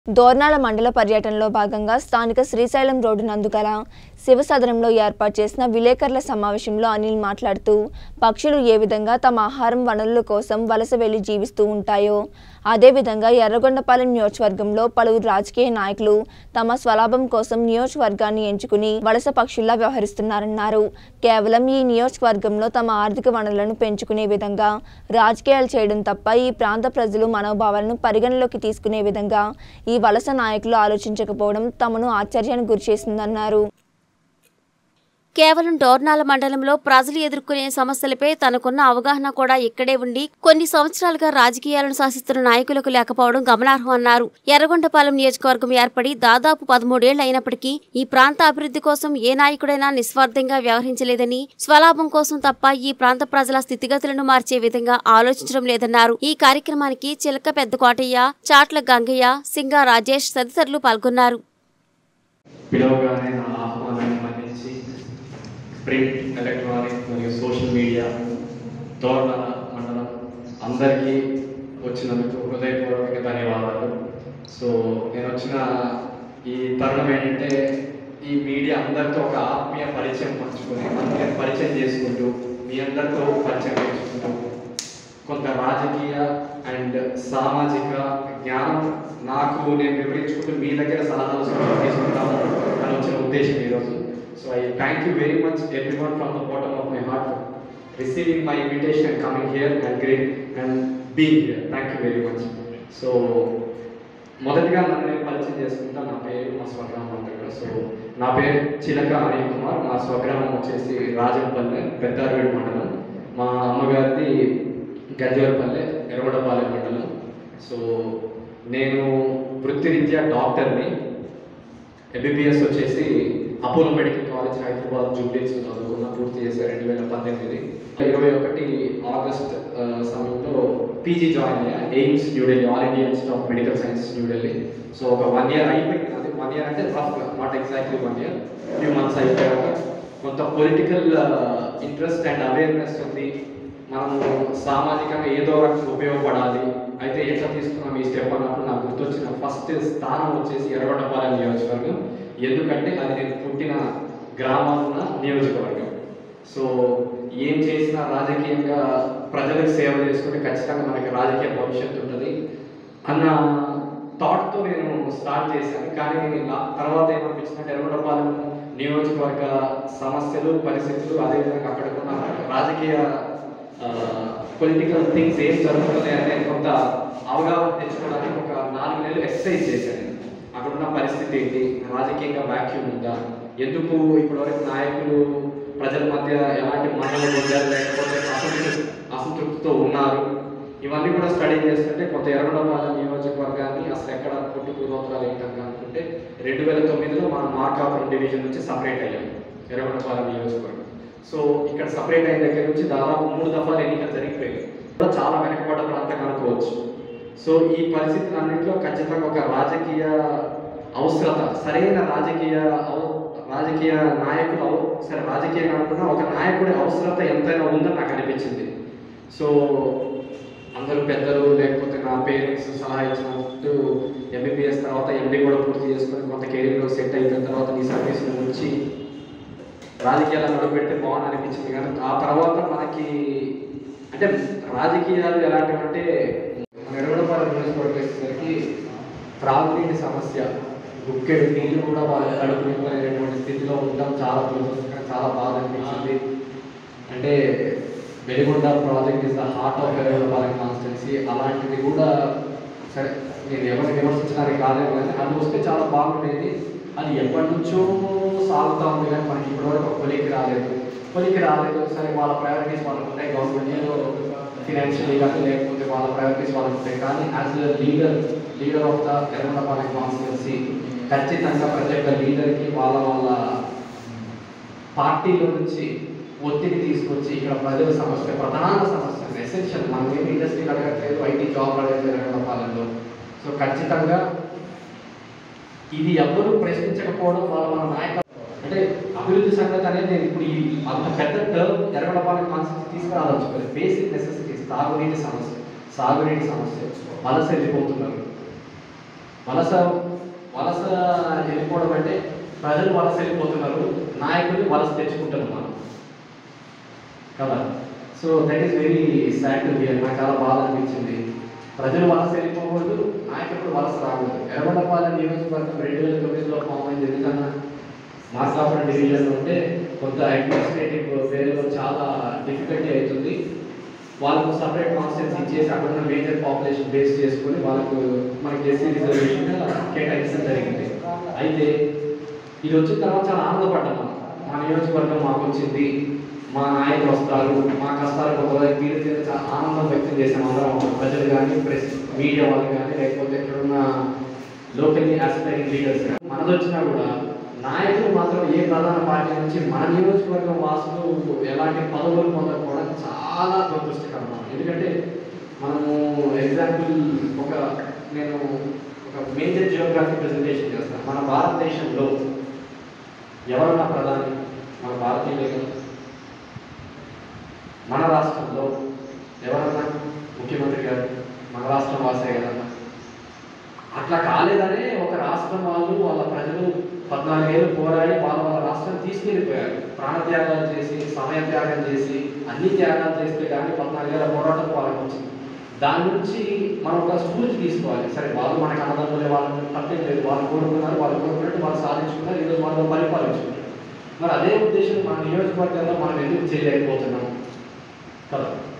దోర్నాల మండల పర్యటనలో భాగంగా స్థానిక శ్రీశైలం రోడ్డు నందుగల శివసదనంలో ఏర్పాటు చేసిన విలేకరుల సమావేశంలో అనిల్ మాట్లాడుతూ పక్షులు ఏ విధంగా తమ ఆహారం వనరుల కోసం వలస వెళ్లి జీవిస్తూ ఉంటాయో అదేవిధంగా ఎర్రగొండపాలెం నియోజకవర్గంలో పలువురు రాజకీయ నాయకులు తమ స్వలాభం కోసం నియోజకవర్గాన్ని ఎంచుకుని వలస పక్షుల్లా వ్యవహరిస్తున్నారన్నారు కేవలం ఈ నియోజకవర్గంలో తమ ఆర్థిక వనరులను పెంచుకునే విధంగా రాజకీయాలు చేయడం తప్ప ఈ ప్రాంత ప్రజలు మనోభావాలను పరిగణలోకి తీసుకునే విధంగా ఈ వలస నాయకులు ఆలోచించకపోవడం తమను ఆశ్చర్యానికి గురిచేసిందన్నారు కేవలం డోర్నాల మండలంలో ప్రజలు ఎదుర్కొనే సమస్యలపై తనకున్న అవగాహన కూడా ఇక్కడే ఉండి కొన్ని సంవత్సరాలుగా రాజకీయాలను శాసిస్తున్న నాయకులకు లేకపోవడం గమనార్హం అన్నారు ఎర్రగొండపాలెం నియోజకవర్గం ఏర్పడి దాదాపు పదమూడేళ్లు అయినప్పటికీ ఈ ప్రాంత అభివృద్ధి కోసం ఏ నాయకుడైనా నిస్వార్థంగా వ్యవహరించలేదని స్వలాభం కోసం తప్ప ఈ ప్రాంత ప్రజల స్థితిగతులను మార్చే విధంగా ఆలోచించడం లేదన్నారు ఈ కార్యక్రమానికి చిలక పెద్ద కోటయ్య చాట్ల గంగయ్య సింగా రాజేష్ తదితరులు పాల్గొన్నారు పిలవగానే నా ఆహ్వానాన్ని మన్నించి ప్రింట్ ఎలక్ట్రానిక్ మరియు సోషల్ మీడియా తోరణాల మండలం అందరికీ వచ్చినందుకు హృదయపూర్వక ధన్యవాదాలు సో నేను వచ్చిన ఈ తరుణం ఏంటంటే ఈ మీడియా అందరితో ఒక ఆత్మీయ పరిచయం పంచుకొని అందరిని పరిచయం చేసుకుంటూ మీ అందరితో పరిచయం చేసుకుంటూ కొంత రాజకీయ అండ్ సామాజిక జ్ఞానం నాకు నేను వివరించుకుంటూ మీ దగ్గర సలహాలు సూచనలు తీసుకుంటాము అని వచ్చిన ఉద్దేశం ఈరోజు so I thank you very much everyone from the bottom of my heart receiving my invitation and coming here and great and being here thank you very much so మొదటిగా నన్ను నేను పరిచయం చేసుకుంటా నా పేరు మా స్వగ్రామం దగ్గర సో నా పేరు చిలక అనిల్ కుమార్ మా స్వగ్రామం వచ్చేసి రాజంపల్లె పెద్దారవేడు మండలం మా అమ్మగారిది గంజవరపల్లె ఎర్రగొండపాలెం మండలం సో నేను వృత్తిరీత్యా డాక్టర్ని ఎంబీబీఎస్ వచ్చేసి అపోలో మెడికల్ కాలేజ్ హైదరాబాద్ జూబ్లీస్ చదువుకున్న పూర్తి చేశాను రెండు వేల పద్దెనిమిది ఇరవై ఒకటి ఆగస్ట్ ఆ, సమయంలో పీజీ జాయిన్ అయ్యా AIIMS New Delhi All India Institute of Medical Sciences New Delhi so ఒక వన్ ఇయర్ అయిపోయింది అది వన్ ఇయర్ అంటే rough not exactly one year few months అయిపోయాక కొంత పొలిటికల్ ఇంట్రెస్ట్ అండ్ అవేర్నెస్ ఉంది మనము సామాజికంగా ఏదో రకంగా ఉపయోగపడాలి అయితే ఎట్లా తీసుకున్నాం ఈ స్టెప్ అన్నప్పుడు నాకు గుర్తొచ్చిన ఫస్ట్ స్థానం వచ్చేసి ఎర్రగొండపాలెం నియోజకవర్గం ఎందుకంటే అది నేను పుట్టిన గ్రామంలో ఉన్న నియోజకవర్గం సో ఏం చేసినా రాజకీయంగా ప్రజలకు సేవ చేసుకుంటే ఖచ్చితంగా మనకి రాజకీయ భవిష్యత్తు ఉంటుంది అన్న థాట్తో నేను స్టార్ట్ చేశాను కానీ నా తర్వాత ఏమనిపించిందంటే ఎర్రగొండపాలెం నియోజకవర్గ సమస్యలు పరిస్థితులు అదేవిధంగా అక్కడ ఉన్న రాజకీయ పొలిటికల్ థింగ్స్ ఏం జరుగుతున్నాయి అనే కొంత అవగాహన తెచ్చుకోవడానికి ఒక నాలుగు నెలలు ఎక్సర్సైజ్ చేశాను నేను అక్కడ ఉన్న పరిస్థితి ఏంటి రాజకీయంగా వ్యాక్యూమ్ ఉందా ఎందుకు ఇప్పటివరకు నాయకులు ప్రజల మధ్య ఎలాంటి మన్నలు పొందారు లేకపోతే అసంతృప్తి అసంతృప్తితో ఉన్నారు ఇవన్నీ కూడా స్టడీ చేస్తుంటే కొంత ఎర్రగొండపాలెం నియోజకవర్గాన్ని అసలు ఎక్కడ పుట్టు పూర్వోత్తరాలు ఏంటంటే అనుకుంటే రెండు వేల తొమ్మిదిలో మనం మార్కాపురం డివిజన్ నుంచి సపరేట్ అయ్యాం ఎర్రగొండపాలెం నియోజకవర్గం సో ఇక్కడ సపరేట్ అయిన దగ్గర నుంచి దాదాపు మూడు దఫాలు ఎన్నికలు జరిగిపోయాయి కూడా చాలా వెనకబడ్డ ప్రాంతంగా అనుకోవచ్చు సో ఈ పరిస్థితులు అన్నింటిలో ఖచ్చితంగా ఒక రాజకీయ అవసరత సరైన రాజకీయ అవ- రాజకీయ నాయకులు అవ- సరే రాజకీయ కాకుండా ఒక నాయకుడి అవసరత ఎంతైనా ఉందని నాకు అనిపించింది సో అందరూ పెద్దలు లేకపోతే నా పేరెంట్స్ సలహా ఇచ్చినట్టు ఎంబీబీఎస్ తర్వాత ఎండి కూడా పూర్తి చేసుకొని కొంత కెరీర్లో సెట్ అయిపోయిన తర్వాత నీ సర్వీస్ నుంచి రాజకీయాలు అడుగు పెడితే బాగుంది అనిపించింది కానీ ఆ తర్వాత మనకి అంటే రాజకీయాలు ఎలాంటివి అంటే మన ఎడగడపాలెం నియోజకవర్గం వచ్చేసరికి త్రాగునీటి సమస్య గుక్కెడు నీళ్లు కూడా వాళ్ళు కడుపునివ్వలేనటువంటి స్థితిలో ఉండడం చాలా దురదృష్టకరం చాలా బాధ అనిపించింది అంటే Veligonda project is the heart of Yerragondapalem constituency అలాంటిది కూడా సరే నేను ఎవరిని విమర్శించడానికి కాలేదు కానీ అది వస్తే చాలా బాగుండేది అది ఎప్పటి నుంచో సాగుతూ ఉంది కానీ మనకి ఇప్పటివరకు ఒక కొలికి రాలేదు కొలికి రాలేదు సరే వాళ్ళ ప్రయారిటీస్ వాళ్ళకు ఉంటాయి గవర్నమెంట్ ఏదో ఫినాన్షియలీ కానీ లేకపోతే వాళ్ళ ప్రయారిటీస్ వాళ్ళకు ఉంటాయి కానీ as a leader leader of the Yerragondapalem constituency ఖచ్చితంగా ప్రతి ఒక్క లీడర్కి వాళ్ళ వాళ్ళ పార్టీలో నుంచి ఒత్తిడి తీసుకొచ్చి ఇక్కడ ప్రజల సమస్య ప్రధాన సమస్య ఎసెన్షియల్ మనం ఏమి ఇండస్ట్రీ అడగట్లేదు ఐటీ జాబ్ అడగట్లేదు ఎర్రగొండపాలెంలో సో ఖచ్చితంగా ఇది ఎవ్వరూ ప్రశ్నించకపోవడం వాళ్ళ మన నాయక అంటే అభివృద్ధి సంగతి అనేది నేను ఇప్పుడు ఈ అంత పెద్ద టర్మ్ ఎరగడపాలెం కాన్సెప్ట్ తీసుకురాదలుచుకోలేదు బేసిక్ నెసెసిటీస్ తాగునీటి సమస్య సాగునీటి సమస్య వలస వెళ్ళిపోతున్నారు వలస వలస వెళ్ళిపోవడం అంటే ప్రజలు వలస వెళ్ళిపోతున్నారు నాయకులు వలస తెచ్చుకుంటున్నాం మనం కదా so that is very sad to hear నాకు చాలా బాధ అనిపించింది ప్రజలు వలస వెళ్ళిపోకూడదు నాయకులు వలస రాకూడదు ఎర్రగొండపాలెం నియోజకవర్గం రెండు వేల తొమ్మిదిలో ఫామ్ అయింది ఎందుకన్నా మార్కాపురం డివిజన్ ఉంటే కొంత అడ్మినిస్ట్రేటివ్ వేలో చాలా డిఫికల్టీ అవుతుంది వాళ్ళకు సపరేట్ కాన్స్టెన్స్ ఇచ్చేసి అక్కడ ఉన్న మేజర్ పాపులేషన్ బేస్ చేసుకొని వాళ్ళకు మనకి ఎస్సీ రిజర్వేషన్ కేటాయించడం జరిగింది అయితే ఇది వచ్చిన తర్వాత చాలా ఆనందపడ్డాం మనం మా నియోజకవర్గం మాకు వచ్చింది మా నాయకులు వస్తారు మా కష్టాలు కొంతవరకు తీరితే చాలా ఆనందం వ్యక్తం చేసాం అందరం ప్రజలు కానీ ప్రెస్ మీడియా వాళ్ళు కానీ లేకపోతే ఇక్కడున్న లోకల్లీ ఆస్పైరింగ్ లీడర్స్ కానీ మనది వచ్చినా కూడా నాయకులు మాత్రం ఏ ప్రధాన పార్టీ నుంచి మన నియోజకవర్గం వాసులు ఎలాంటి పదవులు పొందకపోవడం చాలా దురదృష్టకరం ఎందుకంటే మనము ఎగ్జాంపుల్ ఒక నేను ఒక మేజర్ జియోగ్రఫీ ప్రెజెంటేషన్ చేస్తాను మన భారతదేశంలో ఎవరన్నా ప్రధాని మన భారతీయులే కదా మన రాష్ట్రంలో ఎవరన్నా ముఖ్యమంత్రి గారు మన రాష్ట్రం వాసే కదన్నా అట్లా కాలేదనే ఒక రాష్ట్రం వాళ్ళు వాళ్ళ ప్రజలు పద్నాలుగేళ్ళు పోరాడి వాళ్ళ వాళ్ళ రాష్ట్రం తీసుకెళ్ళిపోయారు ప్రాణత్యాగాలు చేసి సమయ త్యాగం చేసి అన్ని త్యాగాలు చేస్తే కానీ పద్నాలుగేళ్ల పోరాటం వాళ్ళకి వచ్చింది దాని నుంచి మనం ఒక స్ఫూర్తి తీసుకోవాలి సరే వాళ్ళు మనకు అన్నదమ్ములే వాళ్ళని తప్పేం లేదు వాళ్ళు కోరుకున్నారు వాళ్ళు కోరుకున్నట్టు వాళ్ళు సాధించుకున్నారు ఈరోజు వాళ్ళు పరిపాలించుకుంటారు మరి అదే ఉద్దేశం మన నియోజకవర్గంలో మనం ఎందుకు చేయలేకపోతున్నాం కదా